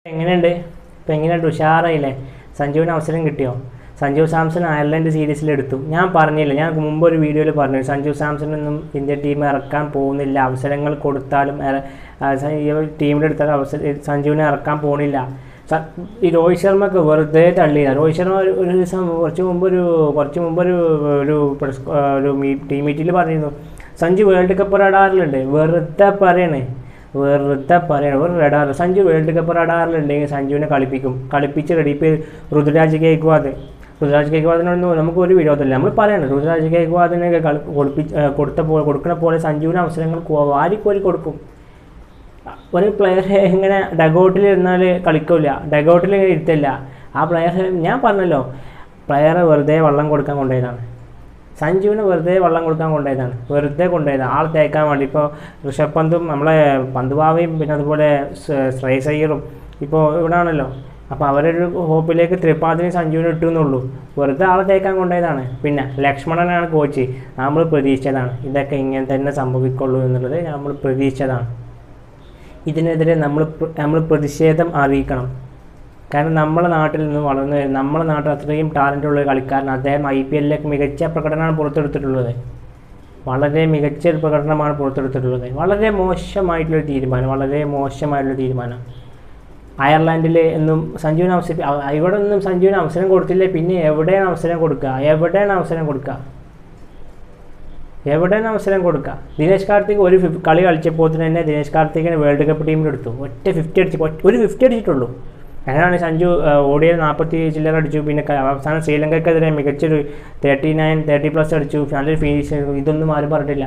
എങ്ങനെയുണ്ട് ഇപ്പം എങ്ങനെയുണ്ട് ഉഷാറായില്ലേ സഞ്ജുവിന് അവസരം കിട്ടിയോ സഞ്ജു സാംസൺ അയർലൻഡ് സീരീസിൽ എടുത്തു ഞാൻ പറഞ്ഞില്ല ഞാൻ മുമ്പ് ഒരു വീഡിയോയിൽ പറഞ്ഞു സഞ്ജു സാംസണൊന്നും ഇന്ത്യൻ ടീം ഇറക്കാൻ പോകുന്നില്ല അവസരങ്ങൾ കൊടുത്താലും ഇറ- ആ, സ- ഈ ടീമിലെടുത്താൽ അവസരം സഞ്ജുവിനെ ഇറക്കാൻ പോകുന്നില്ല സ- ഈ രോഹിത് ശർമ്മക്ക് വെറുതെ തള്ളിയില്ല രോഹിത് ശർമ്മ ഒരു ഒരു ദിവസം കുറച്ച് മുമ്പ് ഒരു കുറച്ച് മുമ്പ് ഒരു ഒരു press- ആ, ഒരു ടീം മീറ്റിൽ പറഞ്ഞിരുന്നു സഞ്ജു വേൾഡ് കപ്പ് റഡാറിലുണ്ട് വെറുതെ പറയണേ വെറുതെ പറയണം ഒരു റഡാർ സഞ്ജു വേൾഡ് കപ്പ് റഡാറിലുണ്ടെങ്കിൽ സഞ്ജുവിനെ കളിപ്പിക്കും കളിപ്പിച്ച് റെഡി ഇപ്പോൾ ഋതുരാജ് ഗേക്വാദ് ഋതുരാജ് ഗേക്വാദിനൊന്നും നമുക്ക് ഒരു വിരോധമില്ല നമ്മൾ പറയണം ഋതുരാജ് ഗേക്വാദിനൊക്കെ കളി കൊടുപ്പിച്ച് ആ, കൊടുത്ത പോലെ കൊടുക്കുന്ന പോലെ സഞ്ജുവിന് അവസരങ്ങൾ കോ- വാരിക്കോരി കൊടുക്കും ഒരു പ്ലെയർ ഇങ്ങനെ ഡഗൗട്ടിൽ ഇരുന്നാൽ കളിക്കില്ല ഡഗൗട്ടിൽ ഇരുത്തില്ല ആ പ്ലെയർ ഞാൻ പറഞ്ഞല്ലോ പ്ലെയറെ വെറുതെ വെള്ളം കൊടുക്കാൻ കൊണ്ടുപോയതാണ് സഞ്ജുവിന് വെറുതെ വെള്ളം കൊടുക്കാൻ കൊണ്ടുപോയതാണ് വെറുതെ കൊണ്ടുപോയതാണ് ആൾ തേക്കാൻ വേണ്ടി ഇപ്പോൾ ഋഷഭ് പന്തും നമ്മളെ പന്തുവാവയും പിന്നെ അതുപോലെ ശ്ര- ശ്രേയസ് അയ്യറും ഇപ്പോൾ ഇവിടെ ആണല്ലോ അപ്പോൾ അവരൊരു ഹോപ്പിലേക്ക് ത്രിപാദിനെ സഞ്ജുവിനെ ഇട്ടു എന്നുള്ളൂ വെറുതെ ആളെ തേക്കാൻ കൊണ്ടുപോയതാണ് പിന്നെ ലക്ഷ്മണനാണ് കോച്ച് നമ്മൾ പ്രതീക്ഷിച്ചതാണ് ഇതൊക്കെ ഇങ്ങനെ തന്നെ സംഭവിക്കുള്ളൂ എന്നുള്ളത് നമ്മൾ പ്രതീക്ഷിച്ചതാണ് ഇതിനെതിരെ നമ്മൾ പ്ര- നമ്മൾ പ്രതിഷേധം അറിയിക്കണം കാരണം നമ്മളെ നാട്ടിൽ നിന്ന് വളർന്നു വരുന്ന നമ്മളെ നാട്ടിൽ അത്രയും ടാലൻ്റ് ഉള്ള ഒരു കളിക്കാരൻ അദ്ദേഹം ഐ പി എല്ലിലേക്ക് മികച്ച പ്രകടനമാണ് പുറത്തെടുത്തിട്ടുള്ളത് വളരെ മികച്ച ഒരു പ്രകടനമാണ് പുറത്തെടുത്തിട്ടുള്ളത് വളരെ മോശമായിട്ടുള്ളൊരു തീരുമാനം വളരെ മോശമായിട്ടുള്ള തീരുമാനം അയർലാൻഡിൽ എന്നും സഞ്ജുവിന് അവസരം അവ- ഇവിടെ ഒന്നും സഞ്ജുവിന് അവസരം കൊടുത്തില്ലേ പിന്നെ എവിടെയാണ് അവസരം കൊടുക്കുക എവിടെയാണ് അവസരം കൊടുക്കുക എവിടെയാണ് അവസരം കൊടുക്കുക ദിനേശ് കാർത്തിക് ഒരു ഫിഫ് കളി കളിച്ചപ്പോൾ തന്നെ ദിനേശ് കാർത്തികിനെ വേൾഡ് കപ്പ് ടീമിലെടുത്തു ഒറ്റ ഫിഫ്റ്റി അടിച്ച് ഒറ്റ- ഒരു ഫിഫ്റ്റി അടിച്ചിട്ടുള്ളൂ അങ്ങനെയാണ് സഞ്ജു ഓടിയ നാൽപ്പത്തി ചില്ലറ അടിച്ചു പിന്നെ ക- അവസാനം ശ്രീലങ്കയ്ക്കെതിരെ മികച്ചൊരു തേർട്ടി നയൻ തേർട്ടി പ്ലസ് അടിച്ചു നല്ലൊരു ഫിനിഷ് ഇതൊന്നും ആരും പറഞ്ഞിട്ടില്ല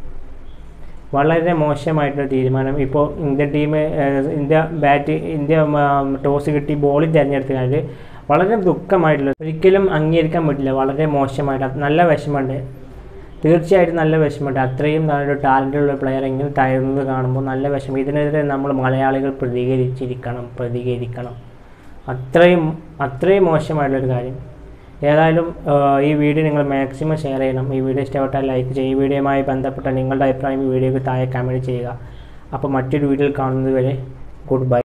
വളരെ മോശമായിട്ടുള്ള തീരുമാനം ഇപ്പോൾ Indian team India bat India toss കിട്ടി ബോളിംഗ് തിരഞ്ഞെടുത്ത് കഴിഞ്ഞാൽ വളരെ ദുഃഖമായിട്ടുള്ള ഒരിക്കലും അംഗീകരിക്കാൻ പറ്റില്ല വളരെ മോശമായിട്ട് അത് നല്ല വിഷമമുണ്ട് തീർച്ചയായിട്ടും നല്ല വിഷമമുണ്ട് അത്രയും നല്ലൊരു ടാലൻ്റ് ഉള്ള പ്ലെയർ ഇങ്ങനെ തകർന്നത് കാണുമ്പോൾ നല്ല വിഷമം ഇതിനെതിരെ നമ്മൾ മലയാളികൾ പ്രതികരിച്ചിരിക്കണം പ്രതികരിക്കണം അത്രയും അത്രയും മോശമായിട്ടുള്ളൊരു കാര്യം ഏതായാലും ആ, ഈ വീഡിയോ നിങ്ങൾ മാക്സിമം ഷെയർ ചെയ്യണം ഈ വീഡിയോ ഇഷ്ടപ്പെട്ടാൽ ലൈക്ക് ചെയ്യുക ഈ വീഡിയോയുമായി ബന്ധപ്പെട്ട നിങ്ങളുടെ അഭിപ്രായം ഈ വീഡിയോയ്ക്ക് താഴെ കമൻറ്റ് ചെയ്യുക അപ്പോൾ മറ്റൊരു വീഡിയോയിൽ കാണുന്നത് വരെ ഗുഡ് ബൈ